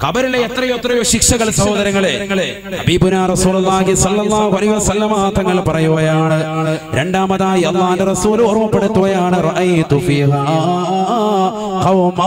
ഖബറിലെ എത്രയോ എത്രയോ ശിക്ഷകൾ സഹോദരങ്ങളെ ഹബീബുനാ റസൂലുള്ളാഹി സ്വല്ലല്ലാഹു അലൈഹി വസല്ലമ തങ്ങൾ പറയുകയാണ് രണ്ടാമതായി അള്ളാഹുവിന്റെ റസൂൽ ഓർമ്മപ്പെടുത്തുകയാണ് റഅയ്തു ഫീഹാ ഖൗമാ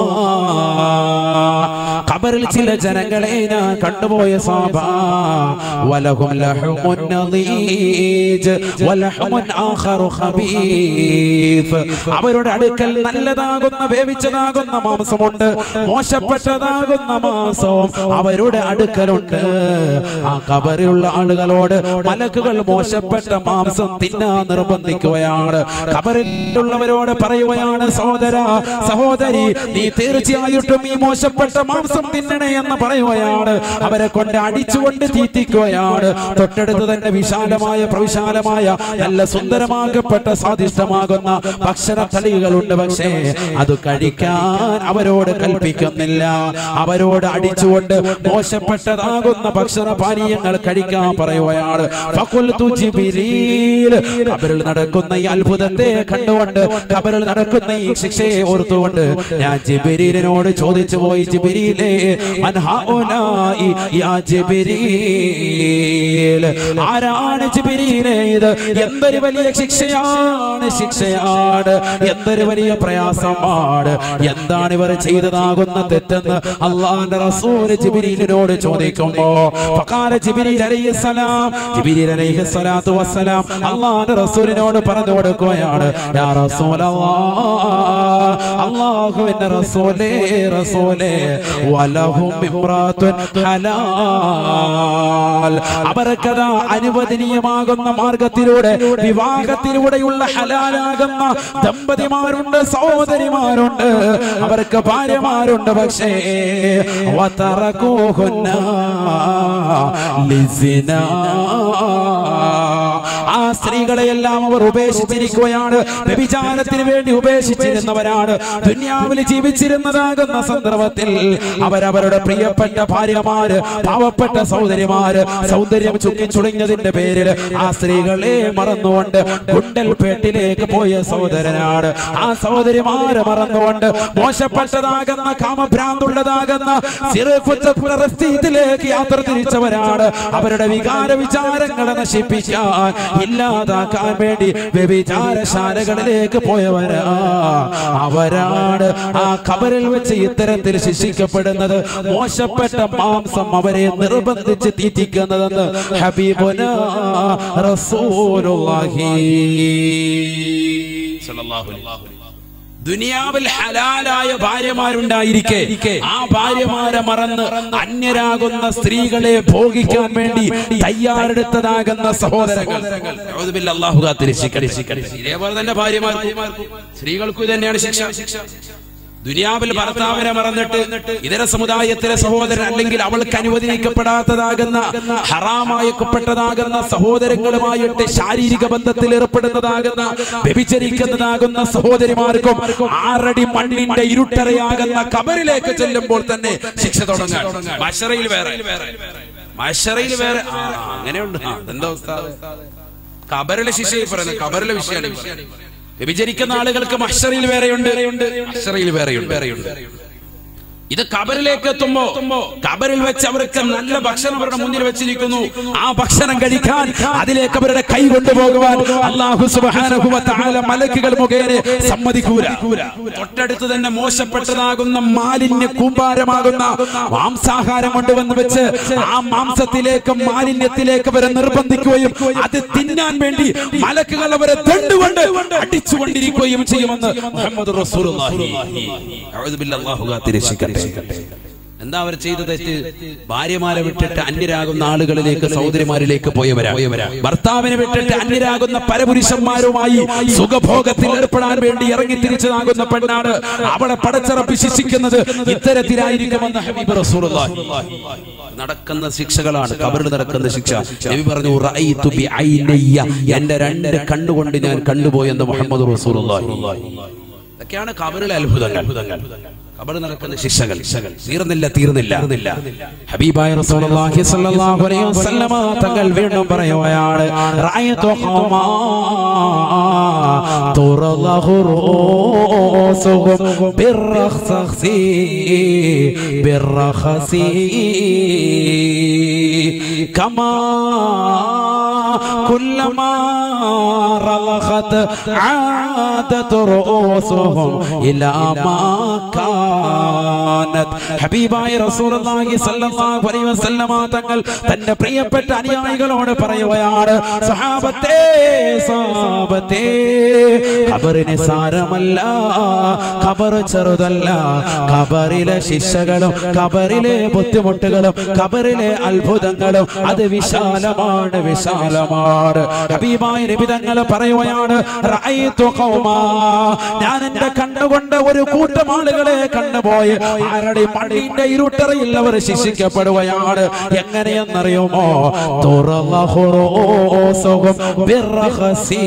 ഖബറിൽ ചില ജനങ്ങളെ ഞാൻ കണ്ടുപോയ സാബ വലഹും ലഹുമുൻ നദീജ് വലഹുമുൻ ആഖറു ഖബീഫ് അവരുടെ അടുക്കൽ നല്ലതാകുന്ന വേവിച്ചതാകുന്ന മാംസമുണ്ട് മോശപ്പെട്ടതാകുന്ന മാംസവും അവരുടെ അടുക്കലുണ്ട് ആ ഖബറിലുള്ള ആളുകളോട് മലക്കുകൾ മോശപ്പെട്ട മാംസം തിന്നാൻ നിർബന്ധിക്കുകയാണ് ഖബറിലുള്ളവരോട് പറയുകയാണ് സഹോദര സഹോദരി നീ തീർച്ചയായിട്ടും ഈ മോശപ്പെട്ട മാംസം തിന്നണേ എന്ന് പറയുകയാണ് അവരെ കൊണ്ട് അടിച്ചുകൊണ്ട് തീറ്റിക്കുകയാണ് തൊട്ടടുത്ത് തന്നെ വിശാലമായ പ്രവിശാലമായ നല്ല സുന്ദരമാകപ്പെട്ട സ്വാദിഷ്ടമാകുന്ന ഭക്ഷണ തളികളുണ്ട് പക്ഷേ അത് കഴിക്കാൻ അവരോട് കൽപ്പിക്കുന്നില്ല അവരോട് അടിച്ചുകൊണ്ട് മോശപ്പെട്ടതാകുന്ന ഭക്ഷണ പാനീയങ്ങൾ കഴിക്കാൻ പറയുകയാണ് ഫഖുൽതു ജിബ്രീൽ ഖബറിൽ നടക്കുന്ന ഈ അത്ഭുതത്തെ കണ്ടുകൊണ്ട് ഖബറിൽ നടക്കുന്ന ഈ ശിക്ഷയെ ഓർത്തുകൊണ്ട് ഞാൻ ജിബ്രീലിനോട് ചോദിച്ചു പോയി ജിബ്രീലേ മൻ ഹൗലായി യാ ജിബ്രീൽ ആരാണ് ജിബ്രീലേ ഇത് എന്തൊരു വലിയ ശിക്ഷയാണ് ശിക്ഷയാണ് എന്തൊരു വലിയ പ്രയാസമാണ് എന്താണ് ഇവർ ചെയ്തതാകുന്ന തെറ്റെന്ന് അള്ളാന്റെ റസൂൽ ജിബ്രീലിനോട് ചോദിക്കുമ്പോ ഫഖാല ജിബ്രീൽ അലൈഹിസ്സലാം ജിബ്രീൽ അലൈഹിസ്സലാത്തു വസ്സലാം അള്ളാന്റെ റസൂലിനോട് പറഞ്ഞു കൊടുക്കുകയാണ് യാ റസൂലല്ലാഹ് അല്ലാഹുവിന്റെ റസൂലേ റസൂലേ വലഹും ഇമ്രാത്തുൻ ഹലാൽ അവർക്കത അനുവദനീയമാകുന്ന മാർഗത്തിലൂടെ വിവാഹത്തിലൂടെയുള്ള ഹലാലാകുന്ന ദമ്പതിമാരുണ്ട് സഹോദരിമാരുണ്ട് അവർക്ക് ഭാര്യമാരുണ്ട് പക്ഷേ വതറകൂഹുന്ന ലിസിനാ ആ സ്ത്രീകളെയെല്ലാം അവർ ഉപേക്ഷിച്ചിരിക്കുകയാണ് വ്യഭിചാരത്തിന് വേണ്ടി ഉപേക്ഷിച്ചിരുന്നവരാണ് ദുന്യാവിൽ ജീവിച്ചിരുന്നതാകുന്ന സന്ദർഭത്തിൽ അവരവരുടെ പ്രിയപ്പെട്ട ഭാര്യമാര് പാവപ്പെട്ട സൗന്ദര്യമാര് സൗന്ദര്യം ചുക്കി ചുളിഞ്ഞതിന്റെ പേരിൽ ആ സ്ത്രീകളെ മറന്നുകൊണ്ട് ഗുണ്ടൽപേട്ടിലേക്ക് പോയ സഹോദരനാണ് ആ സഹോദരിമാര് മറന്നുകൊണ്ട് മോശപ്പെട്ടതാകുന്ന കാമഭ്രാന്തുള്ളതാകുന്ന സിറുക്കുറ്റത്തിലേക്ക് യാത്ര തിരിച്ചവരാണ് അവരുടെ വികാര വിചാരങ്ങളെ നശിപ്പിക്കാൻ ഇല്ലാതാക്കാൻ വേണ്ടി വ്യഭിചാരശാലകളിലേക്ക് പോയവരാ അവരാണ് ആ കബറിൽ വെച്ച് ഇത്തരത്തിൽ ശിക്ഷിക്കപ്പെടുന്നത് മോശപ്പെട്ട മാംസം അവരെ നിർബന്ധിച്ച് തീറ്റിക്കുന്നതെന്ന് ഹബീബുന റസൂലുള്ളാഹി സ്വല്ലല്ലാഹു അലൈഹി വസല്ലം. ദുനിയാവിൽ ഹലാലായ ഭാര്യമാരുണ്ടായിരിക്കെ ആ ഭാര്യമാരെ മറന്ന് അന്യരാകുന്ന സ്ത്രീകളെ ഭോഗിക്കാൻ വേണ്ടി തയ്യാറെടുത്തതാകുന്ന സഹോദരങ്ങൾ ഔദുബില്ലാ, അല്ലാഹു കാത്ത് രക്ഷിക്കട്ടെ. ഇതേപോലെ തന്നെ ഭാര്യമാർക്കും സ്ത്രീകൾക്കും ഇത് തന്നെയാണ് ശിക്ഷ ദുനിയാവിൽ ഭർത്താവിനെ മറന്നിട്ട് ഇതര സമുദായത്തിലെ സഹോദരൻ അല്ലെങ്കിൽ അവൾക്ക് അനുവദിക്കപ്പെടാത്തതാകുന്ന ഹറാമായപ്പെട്ടതാകുന്ന സഹോദരങ്ങളുമായിട്ട് ശാരീരിക ബന്ധത്തിൽ ഏർപ്പെടുന്നതാകുന്ന വ്യഭിചരിക്കുന്നതാകുന്ന സഹോദരിമാർക്കും ആറടി മണ്ണിന്റെ ഇരുട്ടറയാകുന്ന കബറിലേക്ക് ചെല്ലുമ്പോൾ തന്നെ ശിക്ഷ തുടങ്ങാം മഷറയിൽ വേറെ മഷറയിൽ വേറെ ആ, അങ്ങനെയുണ്ട് ആ, എന്താ ഉസ്താദ്? കബറിലെ ശിക്ഷയിൽ പറയുന്നത് കബറിലെ വിഷയമാണ് ഈ പറയുന്നത്. വ്യഭിചരിക്കുന്ന ആളുകൾക്ക് മഷറയിൽ വേറെയുണ്ട് മഷറയിൽ വേറെയുണ്ട് വേറെയുണ്ട് ഇത് കബറിലേക്ക് എത്തുമ്പോ കബറിൽ വെച്ച് അവർക്ക് നല്ല ഭക്ഷണം അവരുടെ മുന്നിൽ വെച്ചിരിക്കുന്നു ആ ഭക്ഷണം കഴിക്കാൻ അതിലേക്ക് അവരുടെ കൈ കൊണ്ടുപോകുവാൻ അള്ളാഹു സുബ്ഹാനഹു വ തആല മലക്കുകൾ മുഖേന സമ്മതിക്കൂല തൊട്ടടുത്ത് തന്നെ മോശപ്പെട്ടതാകുന്ന മാലിന്യ കൂമ്പാരമാകുന്ന മാംസാഹാരം കൊണ്ടുവന്ന് വെച്ച് ആ മാംസത്തിലേക്ക് മാലിന്യത്തിലേക്ക് അവരെ നിർബന്ധിക്കുകയും അത് തിന്നാൻ വേണ്ടി മലക്കുകൾ അവരെ തണ്ടുകൊണ്ട് അടിച്ചുകൊണ്ടിരിക്കുകയും ചെയ്യുമെന്ന് മുഹമ്മദ് റസൂലുള്ളാഹി അഊദു ബില്ലാഹി അല്ലാഹു കാത്ത് രക്ഷിക്കട്ടെ എന്താ അവർ ചെയ്ത തെറ്റ് ഭാര്യമാരെ വിട്ടിട്ട് അന്യരാകുന്ന ആളുകളിലേക്ക് സഹോദരിമാരിലേക്ക് പോയവരാ ഭർത്താവിനെ വിട്ടിട്ട് അന്യരാകുന്ന പരപുരുഷന്മാരുമായി സുഖഭോഗത്തിൽ ഏർപ്പെടാൻ വേണ്ടി ഇറങ്ങി തിരിച്ചതാകുന്ന പെണ്ണാണ് അവളെ പടച്ചിറപ്പി ശിക്ഷിക്കുന്നത് ഇത്തരത്തിലായിരിക്കുമെന്ന് ഹബീബ് റസൂലുള്ളാഹി നടക്കുന്ന ശിക്ഷകളാണ് കബറിൽ നടക്കുന്ന ശിക്ഷ നബി പറഞ്ഞു റഅയ്തു ബി ഐനയ്യ എന്റെ രണ്ട് കണ്ണുകൊണ്ട് ഞാൻ കണ്ടുപോയെന്ന് മുഹമ്മദ് റസൂലുള്ളാഹി ഇതൊക്കെയാണ് കബറിലെ അത്ഭുതങ്ങൾ ഖബർ നടക്കുന്ന ശിക്ഷകൾ തീർന്നില്ല തീർന്നില്ല ഹബീബായ റസൂലുള്ളാഹി സ്വല്ലല്ലാഹു അലൈഹി വസല്ലമ തങ്ങൾ വീണ്ടും പറയുകയാണ് റഅയതു ഖൗമാ തുറലഹു റൂസുഹും ബിർറഖ്സി ബിർറഖസി കമാ كلما رلخت عادت رؤوسهم إلى ما كانت ഹബീബായ റസൂലുള്ളാഹി സ്വല്ലല്ലാഹു അലൈഹി വസല്ലമ തങ്ങൾ തന്റെ പ്രിയപ്പെട്ട അനുയായികളോട് പറയുകയാണ് സഹാബത്തെ സഹാബത്തെ ഖബറിന് സാരമല്ല ഖബർ ചെറുതല്ല ഖബറിലെ ശിക്ഷകളും ഖബറിലെ ബുദ്ധിമുട്ടുകളും ഖബറിലെ അത്ഭുതങ്ങളും അത് വിശാലമാണ് വിശാലമാണ് ഹബീബായ നബി തങ്ങൾ പറയുകയാണ് റഅയ്തു ഖൗമാ ഞാൻ എന്റെ കണ്ണുകൊണ്ട് ഒരു കൂട്ടം ആളുകളെ കണ്ടുപോയി ആരുടെ മണ്ണിന്റെ ഇരുട്ടറയിൽ അവർ ശിക്ഷിക്കപ്പെടുകയാണ് എങ്ങനെയെന്നറിയുമോ തുറലഹു റൂസുഹും ബിർറഖസി.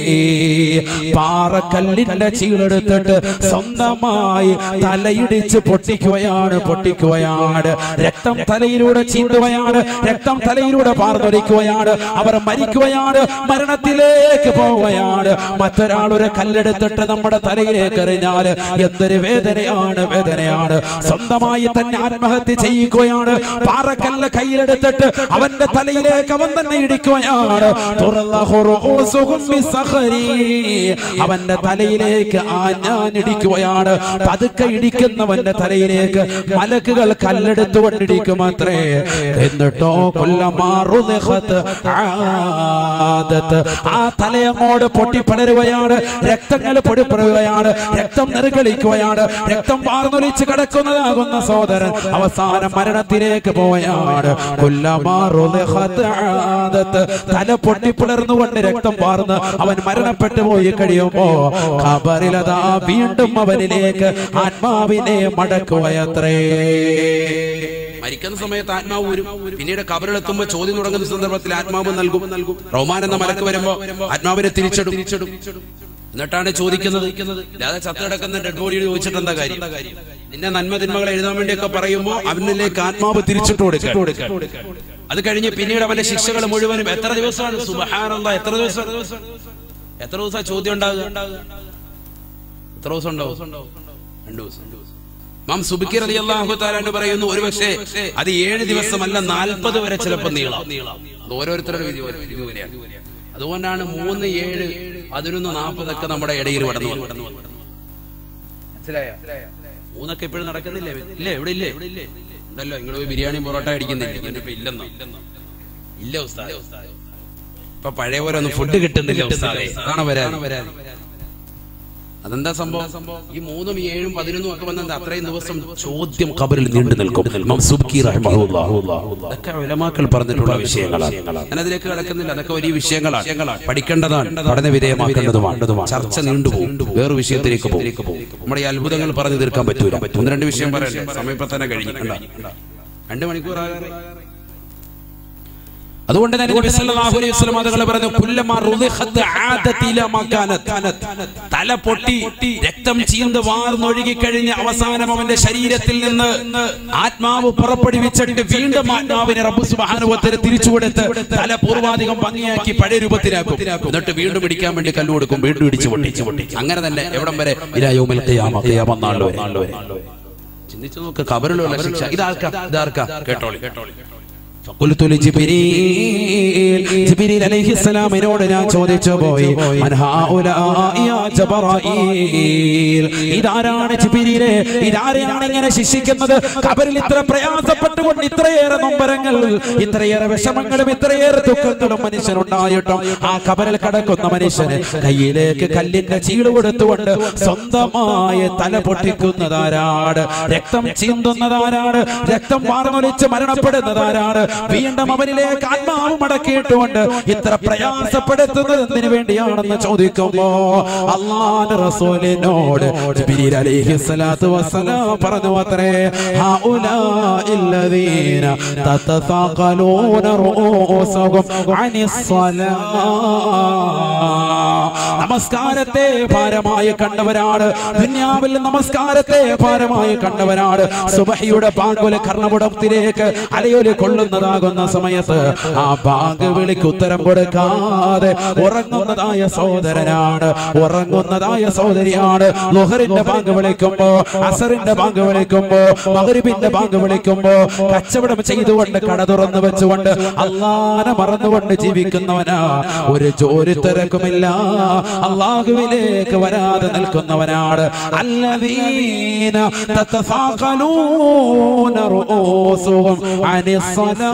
പാറക്കല്ലിന്റെ ചീളെടുത്തിട്ട് സ്വന്തമായി തലയിടിച്ച് പൊട്ടിക്കുകയാണ് പൊട്ടിക്കുകയാണ് രക്തം തലയിലൂടെ ചീണ്ടുകയാണ് രക്തം തലയിലൂടെ പാർന്നൊലിക്കുകയാണ് അവർ മരിക്കുകയാണ് മരണത്തിലേക്ക് പോവുകയാണ് മറ്റൊരാൾ ഒരു കല്ലെടുത്തിട്ട് നമ്മുടെ തലയിലേക്ക് എറിഞ്ഞാൽ എന്തൊരു വേദനയാണ് വേദനയാണ് സ്വന്തമായി തന്നെ ആത്മഹത്യ ചെയ്യിക്കുകയാണ് പാറക്കല്ല് കയ്യിലെടുത്തിട്ട് അവന്റെ തലയിലേക്ക് അവൻ തന്നെ ഇടിക്കുകയാണ് തുറല്ലഹു റൂസുഹും ബിസഖരി. അവന്റെ തലയിലേക്ക് ആഞ്ഞാൻ ഇടിക്കുകയാണ് പതുക്കെ ഇടിക്കുന്നവന്റെ തലയിലേക്ക് മലക്കുകൾ കല്ലെടുത്തുകൊണ്ടിരിക്കും അത്രേ എന്നിട്ടോ കൊല്ലമാറുദത്ത് ആദത്ത് ആ തലയങ്ങോട് പൊട്ടിപ്പടരുകയാണ് രക്തങ്ങൾ പൊടിപ്പെടുകയാണ് രക്തം നെറുകളിക്കുകയാണ് രക്തം വാർന്നൊലിച്ച് കിടക്കുന്നതാകുന്ന സോദരൻ അവസാനം മരണത്തിലേക്ക് പോയാണ് കൊല്ലമാറുദത്ത് ആദത്ത് തല പൊട്ടിപ്പിളർന്നുകൊണ്ട് രക്തം വാർന്ന് അവൻ മരണപ്പെട്ടു പോയി കഴിയുമ്പോ ഖബറിലതാ വീണ്ടും അവനിലേക്ക് ആത്മാവിനെ മടക്കുകയത്രേ മരിക്കുന്ന സമയത്ത് ആത്മാവ് വരും പിന്നീട് കബറിലെത്തുമ്പോ ചോദ്യം തുടങ്ങുന്ന സന്ദർഭത്തിൽ ആത്മാവ് നൽകും നൽകും റോമാൻ എന്ന മലക്ക് വരുമ്പോ ആത്മാവിനെ തിരിച്ചെടും തിരിച്ചെടും എന്നിട്ടാണ് ചോദിക്കുന്നത് അല്ലാതെ ചത്ത് കിടക്കുന്ന ഡെഡ് ബോഡിയോട് ചോദിച്ചിട്ട് എന്താ കാര്യം നിന്റെ നന്മ തിന്മകൾ എഴുതാൻ വേണ്ടിയൊക്കെ പറയുമ്പോ അവനിലേക്ക് ആത്മാവ് തിരിച്ചിട്ട് കൊടുക്കുക അത് കഴിഞ്ഞ് പിന്നീട് അവന്റെ ശിക്ഷകൾ മുഴുവനും എത്ര ദിവസമാണ് സുബഹാനല്ലാ എത്ര ദിവസം എത്ര ദിവസം ചോദ്യം ഉണ്ടാകുക എത്ര ദിവസം ഉണ്ടാവും രണ്ടു ദിവസം മാം സുബിക്കി റതി അള്ളാഹു താലാണ്ട് പറയുന്നു ഒരു പക്ഷേ അത് ഏഴ് ദിവസമല്ല നാൽപ്പത് വരെ ചിലപ്പോൾ നീളാം അത് ഓരോരുത്തരുടെ വിധി പോലെ- വിധി പോലെയാണ് അതുകൊണ്ടാണ് മൂന്ന് ഏഴ് പതിനൊന്ന് നാൽപ്പതൊക്കെ നമ്മുടെ ഇടയിൽ കടന്നു വന്നത് മനസ്സിലായോ മൂന്നൊക്കെ ഇപ്പോഴും നടക്കുന്നില്ലേ ഇല്ലേ ഇവിടെ ഇല്ലേ ഉണ്ടല്ലോ നിങ്ങൾ പോയി ബിരിയാണി പൊറോട്ട അടിക്കുന്നില്ല ഇതിന്റെ ഇപ്പൊ ഇല്ലെന്നോ ഇല്ല ഉസ്താദ് ഇപ്പൊ പഴയ പോലെ ഒന്നും ഫുഡ് കിട്ടുന്നില്ല ഉസ്താദേ അതാണ് വരാൻ വരാൻ അതെന്താ സംഭവം ഈ മൂന്നും ഈ ഏഴും പതിനൊന്നും ഒക്കെ വന്നത് അത്രയും ദിവസം ചോദ്യം കബറിൽ നീണ്ടു നിൽക്കും ഇമാം സുബ്കി റഹിമഹുല്ലാഹ്. ഇതൊക്കെ ഉലമാക്കൾ പറഞ്ഞിട്ടുള്ള വിഷയങ്ങളാണ് ഞാൻ അതിലേക്ക് കിടക്കുന്നില്ല അതൊക്കെ വലിയ വിഷയങ്ങളാണ് പഠിക്കേണ്ടതാണ് പഠന വിധേയമാക്കേണ്ടതുമാണ് ചർച്ച നീണ്ടുപോകും വേറെ വിഷയത്തിലേക്ക് പോകും നമ്മുടെ ഈ അത്ഭുതങ്ങൾ പറഞ്ഞു തീർക്കാൻ പറ്റൂല ഒന്ന് രണ്ട് വിഷയം പറയണ്ടേ സമയം ഇപ്പൊ തന്നെ കഴിഞ്ഞു കണ്ടോ? രണ്ട് മണിക്കൂർ ആകാറായി അതുകൊണ്ട് തന്നെ നബി സല്ലല്ലാഹു അലൈഹി വസല്ലം അതുകൾ പറഞ്ഞു കുല്ലമാ റുദിഖത്ത് ആദത് ഇലാ മാ കാനത് തല പൊട്ടി രക്തം ചീന്ത് വാർന്നൊഴുകി കഴിഞ്ഞ് അവസാനം അവന്റെ ശരീരത്തിൽ നിന്ന് ആത്മാവ് പുറപ്പെടുവിച്ചിട്ട് വീണ്ടും ആത്മാവിനെ റബ്ബ് സുബ്ഹാനഹു വ തആല തിരിച്ചു കൊടുത്ത് തല പൂർവാധികം ഭംഗിയാക്കി പഴയ രൂപത്തിലാക്കും എന്നിട്ട് വീണ്ടും ഇടിക്കാൻ വേണ്ടി കല്ല് കൊടുക്കും വീണ്ടും ഇടിച്ചു പൊട്ടിച്ചു പൊട്ടിച്ചു അങ്ങനെ തന്നെ എവിടം വരെ ഇലാ യൗമിൽ ഖിയാമ ഖിയാമ നാൾ വരെ ചിന്തിച്ചു നോക്ക് കബറിലുള്ള ശിക്ഷ ഇതാർക്കാ ഇതാർക്കാ കേട്ടോളി കേട്ടോളി فقلت لجبريل جبريل عليه السلام എന്നോട് ഞാൻ ചോദിച്ചു പോയി മൻ ഹൗലാ യാ ജബറായീൽ ഇതാരാണ് ജിബ്രീലെ ഇതാരെയാണ് ഇങ്ങനെ ശിക്ഷിക്കുന്നത് ഖബറിൽ ഇത്ര പ്രയാസപ്പെട്ടുകൊണ്ട് ഇത്രയേറെ നൊമ്പരങ്ങൾ ഇത്രയേറെ വിഷമങ്ങളും ഇത്രയേറെ ദുഃഖങ്ങളും മനുഷ്യനുണ്ടായിട്ടും ആ ഖബറിൽ കിടക്കുന്ന മനുഷ്യന് കയ്യിലേക്ക് കല്ലിന്റെ ചീട് കൊടുത്തുകൊണ്ട് സ്വന്തമായ തല പൊട്ടിക്കുന്നതാരാണ് രക്തം ചീന്തുന്നതാരാണ് രക്തം വാർന്നൊലിച്ച് മരണപ്പെടുന്നതാരാണ് വീണ്ടും അവനിലേക്ക് ആത്മാവ് മടക്കിയിട്ടുകൊണ്ട് ഇത്ര പ്രയാസപ്പെടുത്തുന്നത് എന്തിനു വേണ്ടിയാണെന്ന് ചോദിക്കുമ്പോ അള്ളാന്റെ റസൂലിനോട് ജിബ്രീൽ അലൈഹിസ്സലാത്തു വസ്സലാം പറഞ്ഞു അത്രേ ഹൗലാഇ الذين تتثاقلون رؤوسهم عن الصلاة നമസ്കാരത്തെ ഭാരമായി കണ്ടവരാണ് ദുന്യാവിൽ നമസ്കാരത്തെ ഭാരമായി കണ്ടവരാണ് സുബഹിയുടെ ബാങ്കുല കർണപുടത്തിലേക്ക് അലയൊലി കൊള്ളുന്നതാകുന്ന സമയത്ത് ആ ബാങ്ക് വിളിക്ക് ഉത്തരം കൊടുക്കാതെ ഉറങ്ങുന്നതായ സഹോദരനാണ് ഉറങ്ങുന്നതായ സഹോദരിയാണ് ലുഹറിന്റെ ബാങ്ക് വിളിക്കുമ്പോ അസറിന്റെ ബാങ്ക് വിളിക്കുമ്പോ മകരിബിന്റെ ബാങ്ക് വിളിക്കുമ്പോ കച്ചവടം ചെയ്തുകൊണ്ട് കട തുറന്നു വെച്ചുകൊണ്ട് അള്ളാനെ മറന്നുകൊണ്ട് ജീവിക്കുന്നവനാ ഒരു ജോലി തിരക്കുമില്ല അള്ളാഹുവിലേക്ക് വരാതെ നിൽക്കുന്നവനാണ് അല്ലദീന തതഫാഖലൂന റൂസുഹും അനിസ്സലാ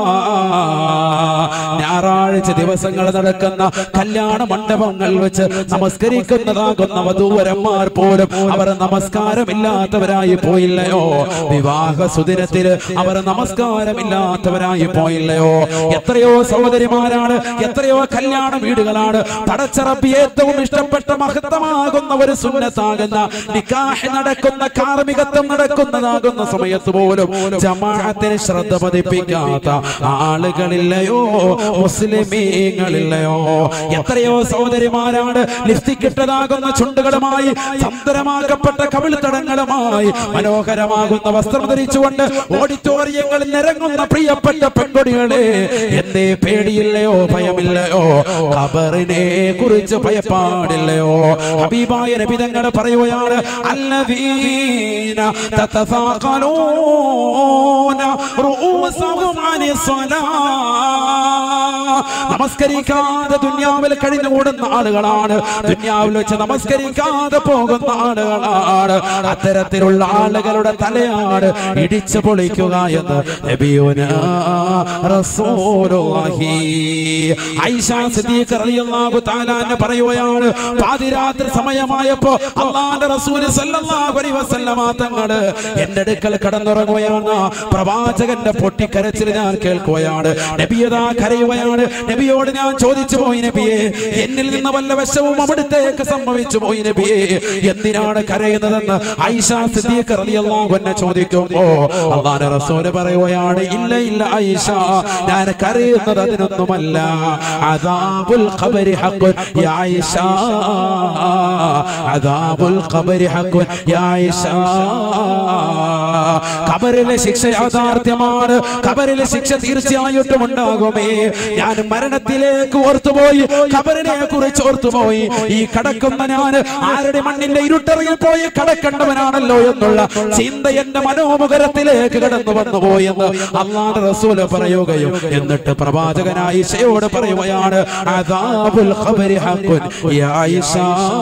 ഞായറാഴ്ച ദിവസങ്ങൾ നടക്കുന്ന കല്യാണ മണ്ഡപങ്ങൾ വെച്ച് നമസ്കരിക്കുന്നതാകുന്ന വധൂവരന്മാർ പോലും അവർ നമസ്കാരമില്ലാത്തവരായി പോയില്ലയോ വിവാഹ സുദിനത്തില് അവർ നമസ്കാരമില്ലാത്തവരായി പോയില്ലയോ എത്രയോ സഹോദരിമാരാണ് എത്രയോ കല്യാണ വീടുകളാണ് പടച്ചറബി ഏറ്റവും ഇഷ്ടപ്പെട്ട മഹത്തമാകുന്ന ഒരു സുന്നത്താകുന്ന നിക്കാഹ് നടക്കുന്ന കാർമികത്വം നടക്കുന്നതാകുന്ന സമയത്ത് പോലും ജമാഅത്തിന് ശ്രദ്ധ പതിപ്പിക്കാത്ത ആളുകളില്ലയോ മുസ്ലിമീങ്ങളില്ലയോ എത്രയോ സഹോദരിമാരാണ് ലിഫ്റ്റിക് ഇട്ടതാകുന്ന ചുണ്ടുകളുമായി സന്തരമാക്കപ്പെട്ട കവിൾത്തടങ്ങളുമായി മനോഹരമാകുന്ന വസ്ത്രം ധരിച്ചുകൊണ്ട് ഓഡിറ്റോറിയങ്ങളിൽ നിരങ്ങുന്ന പ്രിയപ്പെട്ട പെൺകൊടികളെ എന്തേ പേടിയില്ലയോ ഭയമില്ലയോ ഖബറിനെ കുറിച്ച് ഭയപ്പാടില്ലയോ ഹബീബായ നബി തങ്ങൾ പറയുകയാണ് അല്ലദീന തതഫാഖലൂന റൂസഹും അനിസ്സലാ നമസ്കരിക്കാതെ ദുന്യാവിൽ കഴിഞ്ഞുകൂടുന്ന ആളുകളാണ് ദുന്യാവിൽ വെച്ച് നമസ്കരിക്കാതെ പോകുന്ന ആളുകളാണ് അത്തരത്തിലുള്ള ആളുകളുടെ തലയാണ് ഇടിച്ചു പൊളിക്കുക എന്ന് നബിയുനാ റസൂലുള്ളാഹി ഐഷ സിദ്ദീഖ് റളിയല്ലാഹു തആല അൻഹ പറയുകയാണ് പാതിരാത്രി സമയമായപ്പോ അള്ളാഹുവിന്റെ റസൂൽ സല്ലല്ലാഹു അലൈഹി വസല്ലമ തങ്ങള് എന്റെ അടുക്കൽ കടന്നുറങ്ങുകയാണ് പ്രവാചകന്റെ പൊട്ടിക്കരച്ചിൽ ഞാൻ കേൾക്കുകയാണ് നബിയതാ കരയുകയാണ് നബിയോട് ഞാൻ ചോദിച്ചു പോയി നബിയെ എന്നിൽ നിന്ന് വല്ല വശവും അവിടുത്തേക്ക് സംഭവിച്ചു പോയി നബിയെ എന്തിനാണ് കരയുന്നതെന്ന് ഐഷ സിദ്ദീഖ് റളിയല്ലാഹു അൻഹ ചോദിക്കുമ്പോ അള്ളാഹുവിന്റെ റസൂൽ പറയുകയാണ് ഇല്ല ഇല്ല ഐഷ ഞാൻ കരയുന്നത് അതിനൊന്നുമല്ല അദാബുൽ ഖബരി ഹഖുൻ യാ ഐഷ അദാബുൽ ഖബരി ഹഖുൻ യാ ഐഷ ഖബറിലെ ശിക്ഷ യാഥാർത്ഥ്യമാണ് ഖബറിലെ ശിക്ഷ തീർച്ചയായിട്ടും ഉണ്ടാകുമേ ഞാൻ മരണത്തിലേക്ക് ഓർത്തുപോയി ഖബറിനെ കുറിച്ച് ഓർത്തുപോയി ഈ കടക്കുന്ന ഞാൻ ആരുടെ മണ്ണിന്റെ ഇരുട്ടറിയിൽ പോയി കടക്കേണ്ടവനാണല്ലോ എന്നുള്ള ചിന്ത എന്റെ മനോമുഖരത്തിലേക്ക് കടന്നു വന്നുപോയി എന്ന് അള്ളാഹ് റസൂല് പറയുകയും എന്നിട്ട് പ്രവാചകൻ ആയിഷയോട് പറയുകയാണ് അദാബുൽ ഖബരി ഹഖുൻ യാ ആയിഷ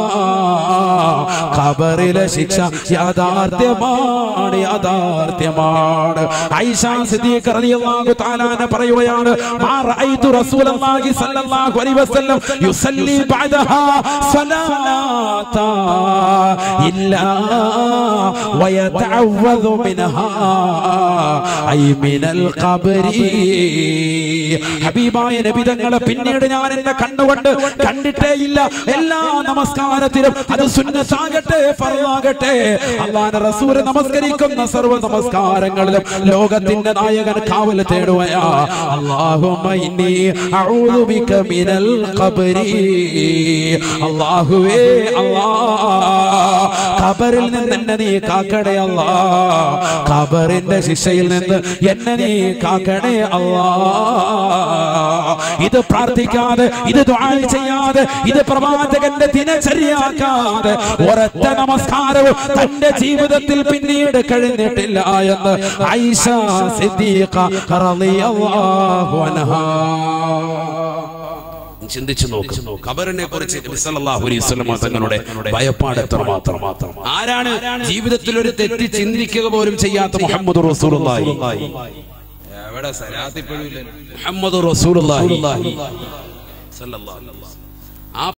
ഖബറിലെ ശിക്ഷ യാഥാർത്ഥ്യമാണ് യാഥാർത്ഥ്യമാണ് ആയിഷ സിദ്ദീഖ് റളിയല്ലാഹു തആല അൻഹ പറയുകയാണ് മാ റഅയ്തു റസൂലല്ലാഹി സ്വല്ലല്ലാഹു അലൈഹി വസല്ലം യുസല്ലി ബഅദഹാ സ്വലാത്ത ഇല്ലാ വയതഅവദു മിൻഹാ ഐ മിനൽ ഖബരി ഹബീബായ നബി തങ്ങളെ പിന്നീട് ഞാൻ എന്നെ കണ്ണുകൊണ്ട് കണ്ടിട്ടേ ഇല്ല എല്ലാ നമസ്കാരത്തിലും അത് സുന്നത്താകട്ടെ ഫർദാകട്ടെ അള്ളാഹുവിന്റെ റസൂൽ നമസ്കരിക്കുന്ന സർവ്വ നമസ്കാരങ്ങളിലും ലോകത്തിന്റെ നായകൻ കാവൽ തേടുകയാ അല്ലാഹുമ്മ ഇന്നി അഊദു ബിക മിനൽ ഖബരി അല്ലാഹുവേ അല്ലാ ഖബറിൽ നിന്ന് എന്നെ നീ കാക്കണേ അല്ലാ ഖബറിന്റെ ശിക്ഷയിൽ നിന്ന് എന്നെ നീ കാക്കണേ അല്ലാ ഇത് പ്രാർത്ഥിക്കാതെ ഇത് ദുആ ചെയ്യാതെ ഇത് പ്രവാചകന്റെ ദിനചര്യയാക്കാതെ ഒരൊറ്റ നമസ്കാരവും തന്റെ ജീവിതത്തിൽ പിന്നീട് കഴിഞ്ഞിട്ടില്ല എന്ന് ഐഷ സിദ്ദീഖ റളിയല്ലാഹു അൻഹാ ചിന്തിച്ചു നോക്കും ഖബറിനെ കുറിച്ച് നബി സല്ലല്ലാഹു അലൈഹി വസല്ലം തങ്ങളുടെ ഭയപ്പാട് എത്രമാത്രം മാത്രം ആരാണ് ജീവിതത്തിൽ ഒരു തെറ്റ് ചിന്തിക്കുക പോലും ചെയ്യാത്ത മുഹമ്മദ് റസൂലുള്ളാഹി എവിടെ സലാത്തിപ്പോഴും മുഹമ്മദ് റസൂലുള്ളാഹി സല്ലല്ലാഹു അലൈഹി വസല്ലം ആ